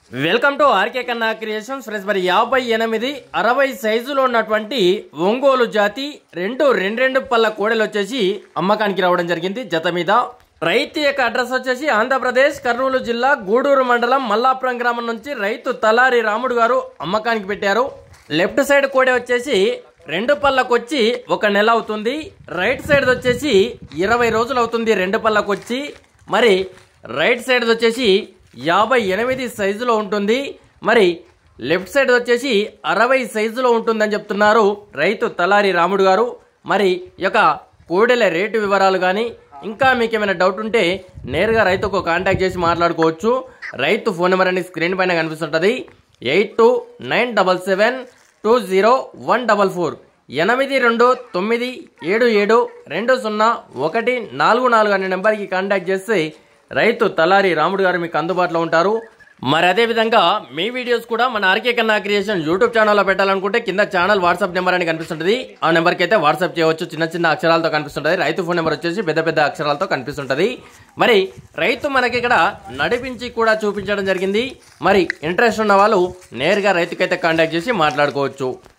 welcome to RK Kanna creations friends మరి యాభై ఎనిమిది అరవై సైజులో ఉన్నటువంటి ఒంగోలు జాతి రెండు రెండు రెండు పళ్ళ కోడలు వచ్చేసి అమ్మకానికి రావడం జరిగింది జత మీద రైతు యొక్క అడ్రస్ వచ్చేసి ఆంధ్రప్రదేశ్ కర్నూలు జిల్లా గూడూరు మండలం మల్లాపురం గ్రామం నుంచి రైతు తలారి రాముడు గారు అమ్మకానికి పెట్టారు లెఫ్ట్ సైడ్ కోడే వచ్చేసి రెండు పళ్ళకు వచ్చి ఒక నెల అవుతుంది రైట్ సైడ్ వచ్చేసి ఇరవై రోజులు అవుతుంది రెండు పళ్ళకు వచ్చి మరి రైట్ సైడ్ వచ్చేసి యాభై ఎనిమిది సైజులో ఉంటుంది మరి లెఫ్ట్ సైడ్ వచ్చేసి అరవై సైజులో ఉంటుందని చెప్తున్నారు రైతు తలారి రాముడు గారు మరి ఈ యొక్క కోడెల రేటు వివరాలు కానీ ఇంకా మీకు ఏమైనా డౌట్ ఉంటే నేరుగా రైతుకు కాంటాక్ట్ చేసి మాట్లాడుకోవచ్చు రైతు ఫోన్ నెంబర్ అనేది స్క్రీన్ పైన కనిపిస్తుంటుంది eight two nine double seven two zero one double four ఎనిమిది రెండు తొమ్మిది ఏడు ఏడు రెండు సున్నా ఒకటి నాలుగు నాలుగు అనే నెంబర్కి కాంటాక్ట్ చేస్తే రైతు తలారి రాముడు గారు మీకు అందుబాటులో ఉంటారు మరి అదే విధంగా మీ వీడియోస్ కూడా మన ఆర్కే కన్నా క్రియేషన్ యూట్యూబ్ ఛానల్లో పెట్టాలనుకుంటే కింద ఛానల్ వాట్సాప్ నెంబర్ అని కనిపిస్తుంటుంది ఆ నెంబర్కి అయితే వాట్సాప్ చేయవచ్చు చిన్న చిన్న అక్షరాలతో కనిపిస్తుంటుంది రైతు ఫోన్ నెంబర్ వచ్చేసి పెద్ద పెద్ద అక్షరాలతో కనిపిస్తుంటుంది మరి రైతు మనకి ఇక్కడ నడిపించి కూడా చూపించడం జరిగింది మరి ఇంట్రెస్ట్ ఉన్న వాళ్ళు నేరుగా రైతుకైతే కాంటాక్ట్ చేసి మాట్లాడుకోవచ్చు